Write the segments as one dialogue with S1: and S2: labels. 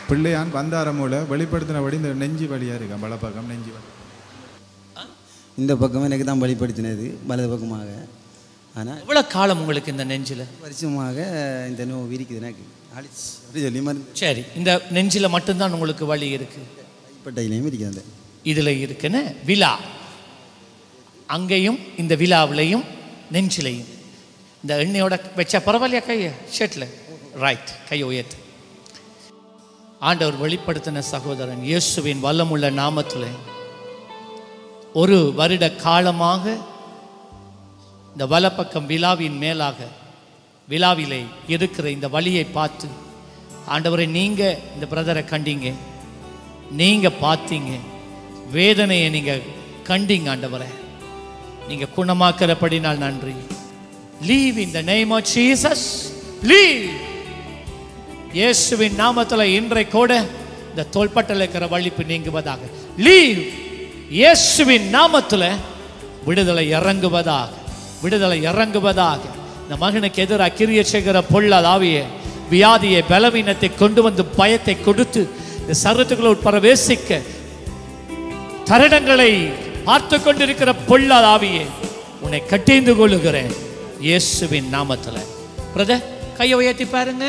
S1: பிள்ளையான் வந்தாரமூல வெளிப்படுத்தினபடி இந்த நெஞ்சு வழியாக இருக்கான் வலப்பக்கம் நெஞ்சு வலி
S2: இந்த பக்கம் எனக்கு தான் வெளிப்படுத்தினது வலது பக்கமாக ஆனால்
S3: எவ்வளவு காலம் உங்களுக்கு இந்த நெஞ்சில
S2: வருஷமாக இந்த நோவு இருக்குது எனக்கு அழிச்சு அப்படி சொல்லி மருந்து
S3: சரி இந்த நெஞ்சில மட்டும்தான் உங்களுக்கு வலி இருக்கு
S2: கைப்பட்டையிலையும் இருக்குது அந்த
S3: இதுல இருக்குன்னு விழா அங்கேயும் இந்த விழாவிலையும் நெஞ்சிலையும் இந்த எண்ணெயோட வச்சா பரவாயில்லையா கையை ஷர்ட்ல ரைட் கையை உயர்த்து ஆண்டவர் வெளிப்படுத்தின சகோதரன் இயேசுவின் வல்லமுள்ள நாமத்தில் ஒரு வருட காலமாக இந்த வலப்பக்கம் விழாவின் மேலாக விழாவிலே இருக்கிற இந்த வழியை பார்த்து ஆண்டவரை நீங்க இந்த பிரதரை கண்டீங்க நீங்க பார்த்தீங்க வேதனையை நீங்க கண்டீங்க ஆண்டவரை நீங்க குணமாக்கிறபடினால் நன்றி leave in the name of Jesus leave இயேசுவின் நாமத்துல இன்றை கூட இந்த தோள்பட்டில் இருக்கிற வலிப்பு நீங்குவதாக லீவ் இயேசுவின் நாமத்துல விடுதலை இறங்குவதாக விடுதலை இறங்குவதாக இந்த மகனுக்கு எதிராக கிரிய செய்கிற பொல்லாதாவிய வியாதியை பலவீனத்தை கொண்டு வந்து பயத்தை கொடுத்து இந்த சரத்துக்குள் பிரவேசிக்க தருணங்களை பார்த்து கொண்டிருக்கிற பொல்லாதாவியே உன்னை கட்டிந்து கொள்ளுகிறேன் இயேசுவின் நாமத்துல பிரதர் கையை உயர்த்தி பாருங்க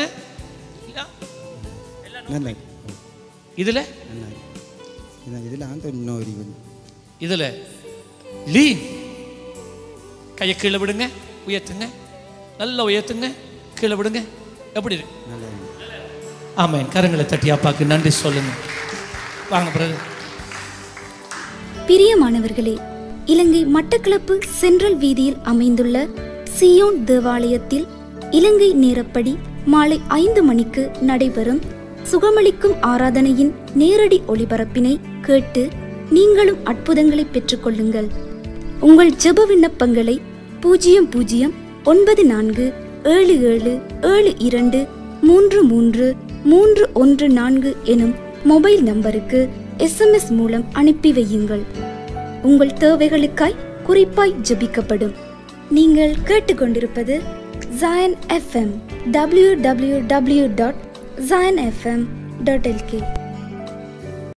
S2: நல்ல
S3: இதுல
S2: நல்ல இதான் இதில் அந்த நோய் இருக்குது
S3: இதுல லீ கையை கீழே விடுங்க உயர்த்துங்க நல்லா உயர்த்துங்க கீழே விடுங்க எப்படி இருக்கு
S2: நல்ல
S3: ஆமென் கரங்களை தட்டி அப்பாக்கு நன்றி சொல்லுங்க வாங்க பிரதர்
S4: பிரியமானவர்களே இலங்கை மட்டக்களப்பு சென்ட்ரல் வீதியில் அமைந்துள்ள சியோன் தேவாலயத்தில் இலங்கை நேரப்படி மாலை ஐந்து மணிக்கு நடைபெறும் சுகமளிக்கும் ஆராதனையின் நேரடி ஒளிபரப்பினை கேட்டு நீங்களும் அற்புதங்களை பெற்றுக்கொள்ளுங்கள் உங்கள் ஜெப விண்ணப்பங்களை பூஜ்ஜியம் பூஜ்ஜியம் ஒன்பது நான்கு ஏழு ஏழு ஏழு இரண்டு மூன்று மூன்று மூன்று ஒன்று நான்கு எனும் மொபைல் நம்பருக்கு எஸ்எம்எஸ் மூலம் அனுப்பி வையுங்கள் உங்கள் தேவைகளுக்காய் குறிப்பாய் ஜெபிக்கப்படும் நீங்கள் கேட்டுக்கொண்டிருப்பது Zion FM W W W dot Zion FM dot L K